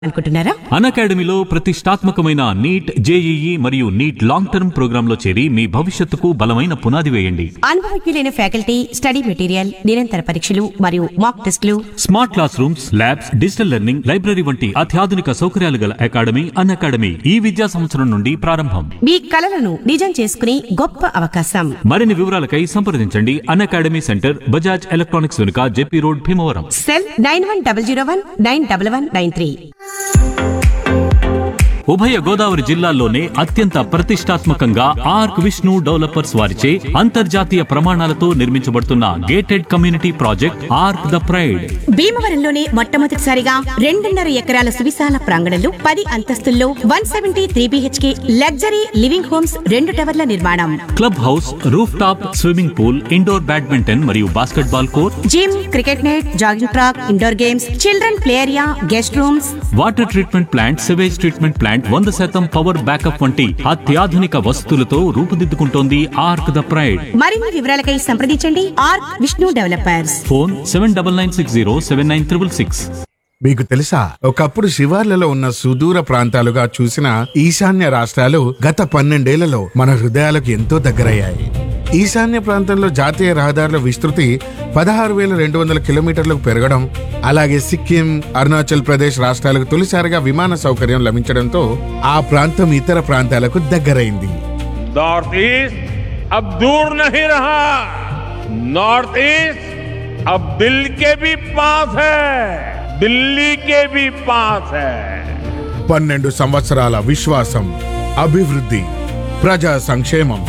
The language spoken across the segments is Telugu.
అనుకుంటున్నారా అన్ అకాడమీలో ప్రతిష్టాత్మకమైన నీట్ జేఈఈ మరియు నీట్ లాంగ్ టర్మ్ ప్రోగ్రాంలో చేరి మీ భవిష్యత్తుకు బలమైన పునాది వేయండి అనుభవజ్ఞులైన ఫ్యాకల్టీ స్టడీ మెటీరియల్ నిరంతర పరీక్షలు మరియు మాక్ టెస్టులు smart class rooms labs digital learning library వంటి అత్యాధునిక సౌకర్యాలు గల అకాడమీ అన్ అకాడమీ ఈ విద్యా సంవత్సరం నుండి ప్రారంభం మీ కలలను నిజం చేసుకునే గొప్ప అవకాశం మరిన్ని వివరాలకై సంప్రదించండి Unacademy centre Bajaj electronics వెనుక JP road Bhimavaram cell nine one double zero one nine double one nine three ఉభయ గోదావరి జిల్లాల్లోనే అత్యంత ప్రతిష్టాత్మకంగా ఆర్క్ విష్ణు డెవలపర్స్ వారిచే అంతర్జాతీయ ప్రమాణాలతో నిర్మించబడుతున్న gated community project Arc the pride భీమవరంలోనే మొట్టమొదటిసారిగా రెండున్నర ఎకరాల సువిశాల ప్రాంగణంలో పది అంతస్తుల్లో one seventy three BHK luxury living homes రెండు టవర్ల నిర్మాణం club house roof top swimming pool indoor badminton మరియు basketball court gym cricket net jogging track indoor games children play area guest rooms water treatment plant sewage treatment plant వంద శాతం పవర్ బ్యాకప్ వంటి అత్యాధునిక వసతులతో రూపుదిద్దుకుంటోంది ఆర్క్ ద ప్రైడ్ మరిన్ని వివరాలకై సంప్రదించండి Arc Vishnu developers phone seven double nine six zero seven nine triple six మీకు తెలుసా ఒకప్పుడు శివార్లలో ఉన్న సుదూర ప్రాంతాలుగా చూసిన ఈశాన్య రాష్ట్రాలు గత పన్నెండేళ్లలో మన హృదయాలకు ఎంతో దగ్గరయ్యాయి ఈశాన్య ప్రాంతంలో జాతీయ రహదారుల విస్తృతి పదహారు వేల రెండు వందల కిలోమీటర్లకు పెరగడం అలాగే సిక్కిం అరుణాచల్ ప్రదేశ్ రాష్ట్రాలకు తొలిసారిగా విమాన సౌకర్యం లభించడంతో ఆ ప్రాంతం ఇతర ప్రాంతాలకు దగ్గరైంది नॉर्थ ईस्ट अब दूर नहीं रहा नॉर्थ ईस्ट अब दिल के भी पास है दिल्ली के भी पास है పన్నెండు సంవత్సరాల విశ్వాసం అభివృద్ధి ప్రజా సంక్షేమం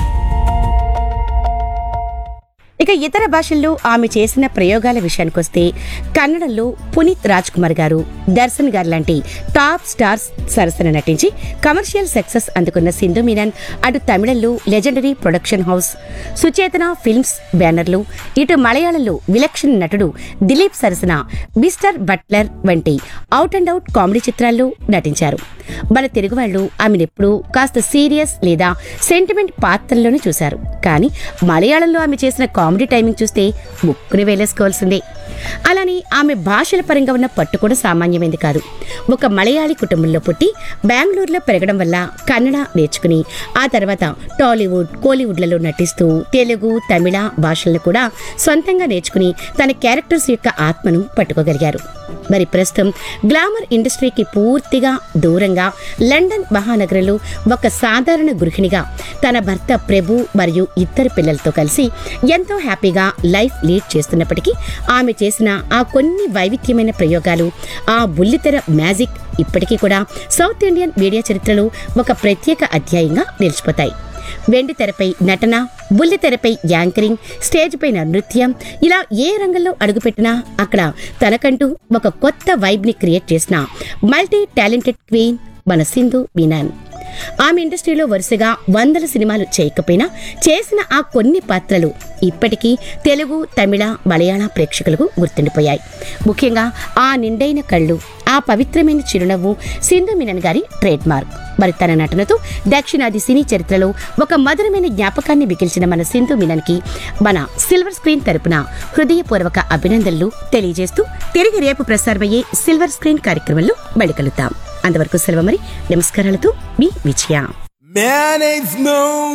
ఇక ఇతర భాషల్లో ఆమె చేసిన ప్రయోగాల విషయానికొస్తే కన్నడంలో పునీత్ రాజ్ కుమార్ గారు దర్శన్ గారు లాంటి టాప్ స్టార్స్ సరసన నటించి కమర్షియల్ సక్సెస్ అందుకున్న సింధు మీనన్ అటు తమిళంలో legendary production house Suchetana films బ్యానర్లు ఇటు మలయాళంలో విలక్షణ నటుడు దిలీప్ సరసన మిస్టర్ బట్లర్ వంటి అవుట్ అండ్ అవుట్ కామెడీ చిత్రాల్లో నటించారు మన తెలుగు వాళ్ళు ఆమెనెప్పుడూ కాస్త సీరియస్ లేదా సెంటిమెంట్ పాత్రల్లోనే చూశారు కానీ మలయాళంలో ఆమె చేసిన కామెడీ టైమింగ్ చూస్తే ముక్కుని వేలేసుకోవాల్సిందే అలానే ఆమె భాషల పరంగా ఉన్న పట్టు కూడా సామాన్యమైంది కాదు ఒక మలయాళీ కుటుంబంలో పుట్టి బెంగళూరులో పెరగడం వల్ల కన్నడ నేర్చుకుని ఆ తర్వాత టాలీవుడ్ కోలీవుడ్లలో నటిస్తూ తెలుగు తమిళ భాషలను కూడా సొంతంగా నేర్చుకుని తన క్యారెక్టర్స్ యొక్క ఆత్మను పట్టుకోగలిగారు మరి ప్రస్తుతం గ్లామర్ ఇండస్ట్రీకి పూర్తిగా దూరంగా లండన్ మహానగరంలో ఒక సాధారణ గృహిణిగా తన భర్త ప్రభు మరియు ఇద్దరు పిల్లలతో కలిసి ఎంతో హ్యాపీగా లైఫ్ లీడ్ చేస్తున్నప్పటికీ ఆమె చేసిన ఆ కొన్ని వైవిధ్యమైన ప్రయోగాలు ఆ బుల్లితెర మ్యాజిక్ ఇప్పటికీ కూడా సౌత్ ఇండియన్ మీడియా చరిత్రలో ఒక ప్రత్యేక అధ్యాయంగా నిలిచిపోతాయి వెండి తెరపై నటన బుల్లి తెరపై యాంకరింగ్ స్టేజ్ పైన నృత్యం ఇలా ఏ రంగంలో అడుగుపెట్టినా అక్కడ తనకంటూ ఒక కొత్త వైబ్ ని క్రియేట్ చేసిన మల్టీ టాలెంటెడ్ క్వీన్ మన సింధు మీనాన్ ఆమె ఇండస్ట్రీలో వరుసగా వందల సినిమాలు చేయకపోయినా చేసిన ఆ కొన్ని పాత్రలు ఇప్పటికీ తెలుగు తమిళ మలయాళ ప్రేక్షకులకు గుర్తుండిపోయాయి ముఖ్యంగా ఆ నిండైన కళ్ళు ఆ పవిత్రమైన చిరునవ్వు సింధు మీనన్ గారి ట్రేడ్ మార్క్ మరి తన నటనతో దక్షిణాది సినీ చరిత్రలో ఒక మధురమైన జ్ఞాపకాన్ని మిగిల్చిన మన సింధు మీనన్కి మన సిల్వర్ స్క్రీన్ తరపున హృదయపూర్వక అభినందనలు తెలియజేస్తూ తిరిగి రేపు ప్రసారమయ్యే సిల్వర్ స్క్రీన్ కార్యక్రమంలో మళ్ళీ కలుద్దాం అంతవరకు సెలవు మరి నమస్కారాలతో మీ విజయ Man is moon,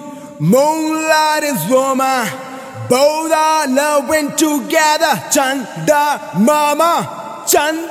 moonlight is woman. Both are loving together. Chanda mama, chanda.